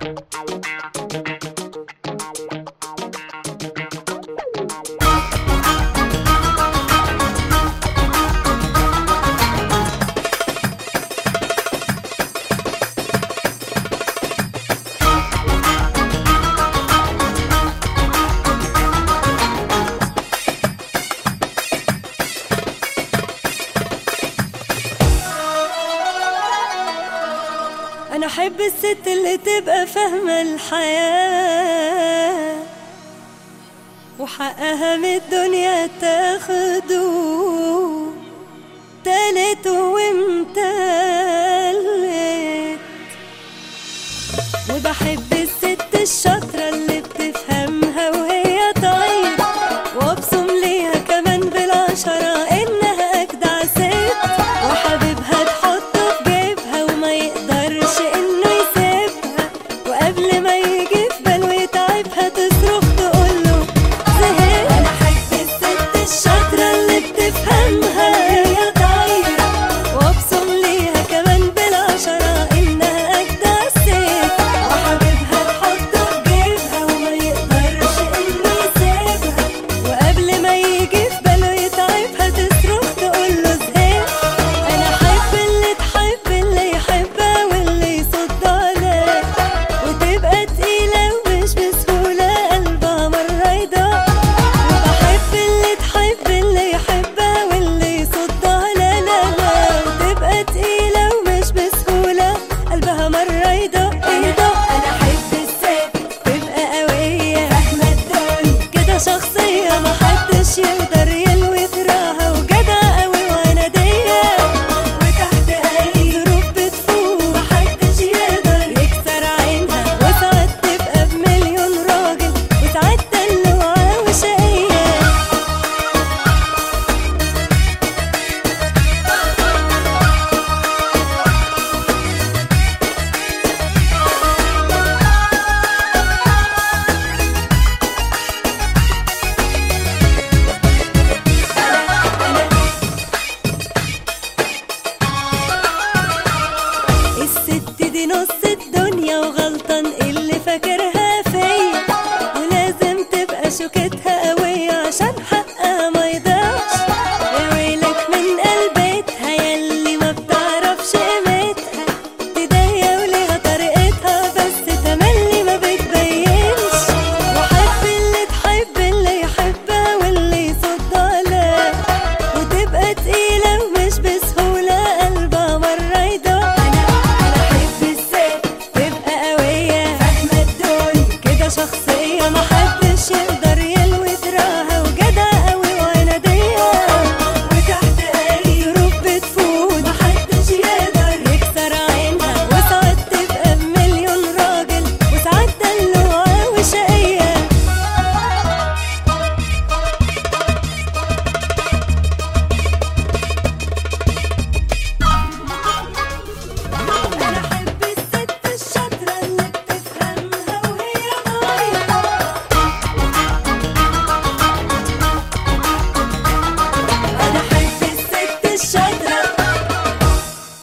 انا احب الست اللي تبقى فاهمة الحياة وحقها من الدنيا تاخده تالت وامتلت وبحب الست الشاطرة اللي بتفهمها وهي طيب وابصم ليها كمان بالعشرة انها اجدع ست وحبيبها تحطه في جيبها وما يقدرش انه يسيبها وقبل ما يجي في باله يتعبها تصرخ تقوله زهقت انا احب الست الشاطرة اللي بتفهمها هي طايرة وابصم ليها كمان بالعشرة انها اجدع ست وحبيبها تحطه في جيبها وما يقدرش انه يسيبها وقبل ما يجي في باله يتعبها تصرخ تقوله زهقت انا احب اللي تحب اللي يحبها واللي يصد عليها وتبقى تقيلة ومش بسهولة قلبها مرة يدق وبحب اللي تحب اللي يحبها واللي يصد على لا لا وتبقى تقيلة ومش بسهولة قلبها مرة يدق يدق أنا أحب الست تبقى قوية فاهمة الدنيا كده شخصية محدش يقدر يلوي دراعها وجدع قوي وعنادية وتحت أي ظروف بتفوق محدش يقدر يكسر عينها وساعات تبقى بمليون راجل وساعات دلوعة وشقية الست دي نص الدنيا وغلطان اللي فاكرها فيا ولازم تبقى شوكتها قوية عشان